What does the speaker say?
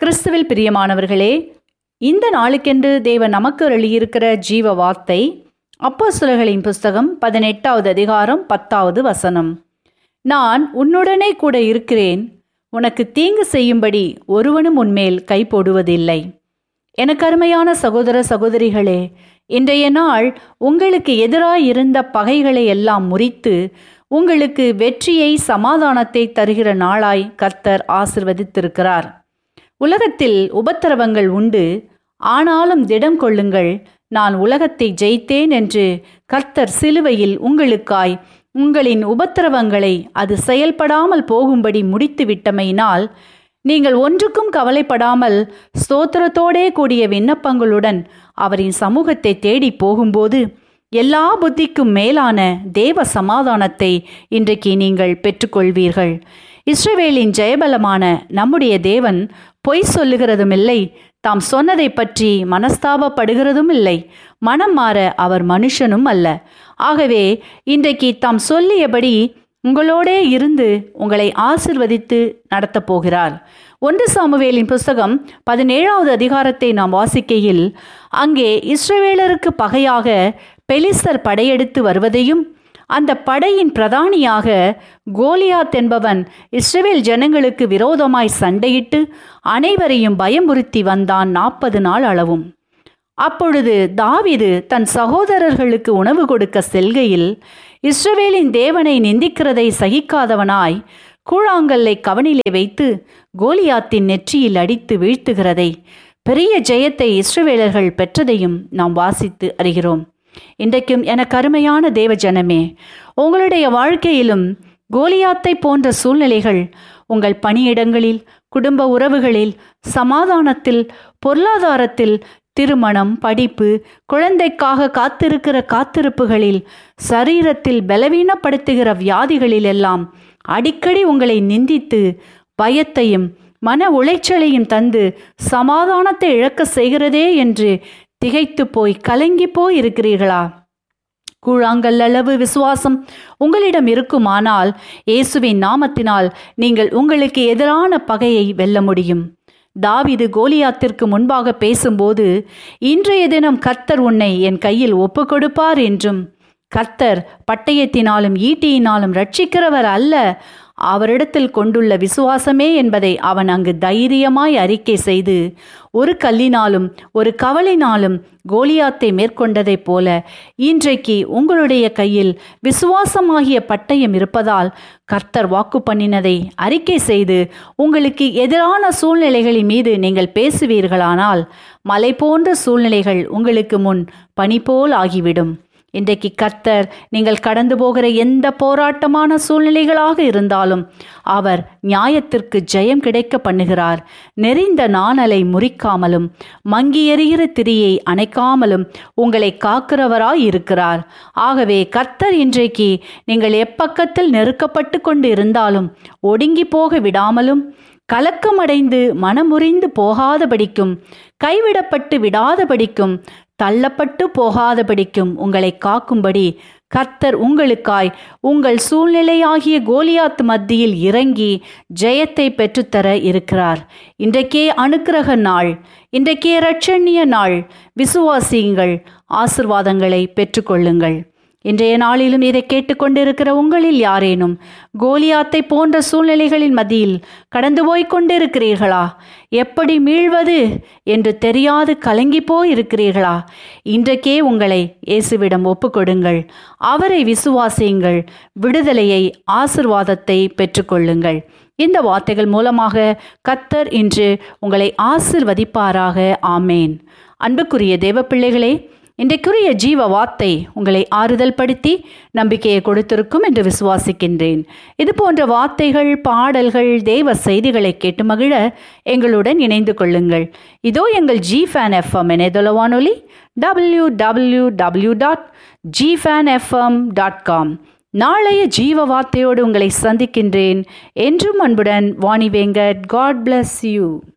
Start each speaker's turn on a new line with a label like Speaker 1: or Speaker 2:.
Speaker 1: கிறிஸ்துவில் பிரியமானவர்களே இந்த நாளுக்கென்று தேவன் நமக்கு அருளியிருக்கிற ஜீவ வார்த்தை அப்போஸ்தலர்களின் புஸ்தகம் பதினெட்டாவது அதிகாரம் பத்தாவது வசனம் நான் உன்னுடனே கூட இருக்கிறேன் உனக்கு தீங்கு செய்யும்படி ஒருவனும் உன்மேல் கை போடுவதில்லை எனக்கு அருமையான சகோதர சகோதரிகளே இன்றைய நாள் உங்களுக்கு எதிராய் இருந்த பகைகளை எல்லாம் முறித்து உங்களுக்கு வெற்றியை சமாதானத்தை தருகிற நாளாய் கர்த்தர் ஆசிர்வதித்திருக்கிறார் உலகத்தில் உபத்திரவங்கள் உண்டு ஆனாலும் திடம் கொள்ளுங்கள் நான் உலகத்தை ஜெயித்தேன் என்று கர்த்தர் சிலுவையில் உங்களுக்காய் உங்களின் உபத்திரவங்களை அது செயல்படாமல் போகும்படி முடித்து விட்டமையினால் நீங்கள் ஒன்றுக்கும் கவலைப்படாமல் ஸ்தோத்திரத்தோடே கூடிய விண்ணப்பங்களுடன் அவரின் சமூகத்தை தேடி போகும்போது எல்லா புத்திக்கும் மேலான தேவ சமாதானத்தை இன்றைக்கு நீங்கள் பெற்றுக்கொள்வீர்கள் இஸ்ரவேலின் ஜெயபலமான நம்முடைய தேவன் பொய் சொல்லுகிறதும் இல்லை தாம் சொன்னதை பற்றி மனஸ்தாபப்படுகிறதும் இல்லை மனம் மாற அவர் மனுஷனும் அல்ல ஆகவே இன்றைக்கு தாம் சொல்லியபடி உங்களோடே இருந்து உங்களை ஆசிர்வதித்து நடத்தப் போகிறார் ஒன்று சாமுவேலின் புஸ்தகம் பதினேழாவது அதிகாரத்தை நாம் வாசிக்கையில் அங்கே இஸ்ரவேலருக்கு பகையாக பெலிஸ்தர் படையெடுத்து வருவதையும் அந்த படையின் பிரதானியாக கோலியாத் என்பவன் இஸ்ரவேல் ஜனங்களுக்கு விரோதமாய் சண்டையிட்டு அனைவரையும் பயமுறுத்தி வந்தான் நாற்பது நாள் அளவும் அப்பொழுது தாவிது தன் சகோதரர்களுக்கு உணவு கொடுக்க செல்கையில் இஸ்ரவேலின் தேவனை நிந்திக்கிறதை சகிக்காதவனாய் கூழாங்கல்லை கவனிலே வைத்து கோலியாத்தின் நெற்றியில் அடித்து வீழ்த்துகிறதை பெரிய ஜெயத்தை இஸ்ரவேலர்கள் பெற்றதையும் நாம் வாசித்து அறிகிறோம் இன்றைக்கும் எனக்கு அருமையான தேவ ஜனமே உங்களுடைய வாழ்க்கையிலும் கோலியாத்தை போன்ற சூழ்நிலைகள் உங்கள் பணியிடங்களில் குடும்ப உறவுகளில் சமாதானத்தில் பொருளாதாரத்தில் திருமணம் படிப்பு குழந்தைக்காக காத்திருக்கிற காத்திருப்புகளில் சரீரத்தில் பலவீனப்படுத்துகிற வியாதிகளில் எல்லாம் அடிக்கடி உங்களை நிந்தித்து பயத்தையும் மன உளைச்சலையும் தந்து சமாதானத்தை இழக்க செய்கிறதே என்று திகைத்து போய் கலங்கி போய் இருக்கிறீர்களா கூழாங்கல் அளவு விசுவாசம் உங்களிடம் இருக்குமானால் இயேசுவின் நாமத்தினால் நீங்கள் உங்களுக்கு எதிரான பகையை வெல்ல முடியும் தாவிது கோலியாத்திற்கு முன்பாக பேசும்போது இன்றைய தினம் கர்த்தர் உன்னை என் கையில் ஒப்பு கொடுப்பார் என்றும் கர்த்தர் பட்டயத்தினாலும் ஈட்டியினாலும் ரட்சிக்கிறவர் அல்ல அவரிடத்தில் கொண்டுள்ள விசுவாசமே என்பதை அவன் அங்கு தைரியமாய் அறிக்கை செய்து ஒரு கல்லினாலும் ஒரு கவலினாலும் கோலியாத்தை மேற்கொண்டதைப் போல இன்றைக்கு உங்களுடைய கையில் விசுவாசமாகிய பட்டயம் இருப்பதால் கர்த்தர் வாக்கு பண்ணினதை அறிக்கை செய்து உங்களுக்கு எதிரான சூழ்நிலைகளின் மீது நீங்கள் பேசுவீர்களானால் மலை போன்ற சூழ்நிலைகள் உங்களுக்கு முன் பனி போல் ஆகிவிடும் இன்றைக்கு கர்த்தர் நீங்கள் கடந்து போகிற எந்த போராட்டமான சூழ்நிலைகளாக இருந்தாலும் அவர் நியாயத்திற்கு ஜெயம் கிடைக்க பண்ணுகிறார் நெறிந்த நாணலை முறிக்காமலும் மங்கி எறிகிற திரியை அணைக்காமலும் உங்களை காக்கிறவராய் இருக்கிறார் ஆகவே கர்த்தர் இன்றைக்கு நீங்கள் எப்பக்கத்தில் நெருக்கப்பட்டு கொண்டு இருந்தாலும் ஒடுங்கி போக விடாமலும் கலக்கமடைந்து மனமுறிந்து போகாதபடிக்கும் கைவிடப்பட்டு விடாதபடிக்கும் தள்ளப்பட்டு போகாதபடிக்கும் உங்களை காக்கும்படி கர்த்தர் உங்களுக்காய் உங்கள் சூழ்நிலையாகிய கோலியாத் மத்தியில் இறங்கி ஜெயத்தை பெற்றுத்தர இருக்கிறார் இன்றைக்கே அனுக்கிரக நாள் இன்றைக்கே இரட்சண்ய நாள் விசுவாசியுங்கள் ஆசிர்வாதங்களை பெற்றுக்கொள்ளுங்கள் இன்றைய நாளிலும் இதை கேட்டுக்கொண்டிருக்கிற உங்களில் யாரேனும் கோலியாத்தை போன்ற சூழ்நிலைகளின் மத்தியில் கடந்து போய்க் கொண்டிருக்கிறீர்களா எப்படி மீள்வது என்று தெரியாது கலங்கி போயிருக்கிறீர்களா இன்றைக்கே உங்களை இயேசுவிடம் ஒப்புக்கொடுங்கள் அவரை விசுவாசியுங்கள் விடுதலையை ஆசிர்வாதத்தை பெற்றுக்கொள்ளுங்கள் இந்த வார்த்தைகள் மூலமாக கத்தர் இன்று உங்களை ஆசிர்வதிப்பாராக ஆமேன் அன்புக்குரிய தேவ பிள்ளைகளே இன்றைக்குரிய ஜீவ வார்த்தை உங்களை ஆறுதல் படுத்தி நம்பிக்கையை கொடுத்திருக்கும் என்று விசுவாசிக்கின்றேன் இது போன்ற வார்த்தைகள் பாடல்கள் தெய்வ செய்திகளை கேட்டு மகிழ எங்களுடன் இணைந்து கொள்ளுங்கள் இதோ எங்கள் ஜி ஃபேன் எஃப்எம் இணையதள வானொலி W W W dot G fan FM dot com நாளைய ஜீவ வார்த்தையோடு உங்களை சந்திக்கின்றேன் என்றும் அன்புடன் Vani Venkat God bless you